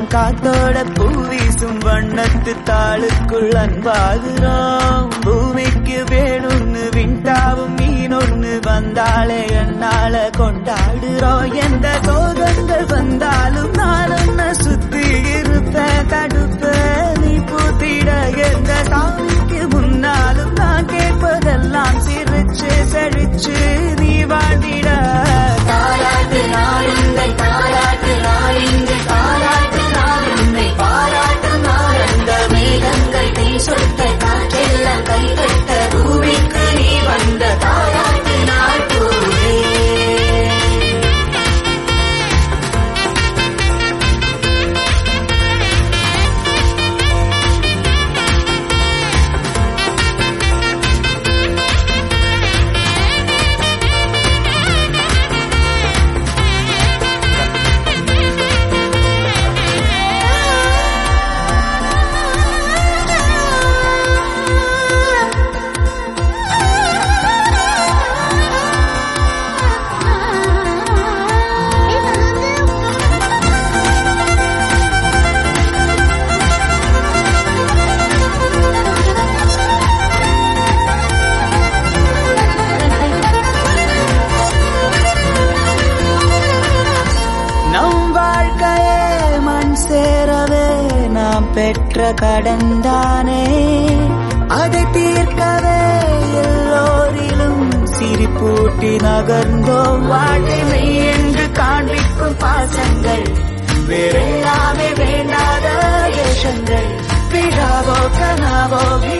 காத்தோட பூ வீசும் வண்ணத்து தாளுக்குள் அன்பாகிறோம் பூமிக்கு வேணும்னு விண்டாவும் மீனொன்னு வந்தாலே என்னால கொண்டாடுறோம் எந்த சோகங்கள் வந்தாலும் நான் உன்னை சுத்தி இருப்பேன் தடுப்பேன் நீ பூத்திட எந்த சாமிக்கு முன்னாலும் நான் கேட்பதெல்லாம் சிரிச்சு செழிச்சு நீ வாழ்ந்திட தாலாட்டு நாள் இந்த தாலாட்டு நாள் இங்கு தாலாட்டு நாள் உன்னை பாராட்டு நாள் அந்த மேகங்கள் நீ சொட்ட காற்றெல்லாம் கைகட்ட பூமிக்கு நீ வந்த தாலாட்டு நாள் பூவே நம் வாழ்க்கையே மண் சேரவே நாம் பெற்ற கடன்தானே அதை தீர்க்கவே எல்லோரிலும் சிரிப்பூட்டி நகர்ந்தோம் வாழ்க்கை மெய் என்று காண்பிக்கும் பாசங்கள் வேறெல்லாமே வேண்டாத வேஷங்கள் விழாவோ கனாவோ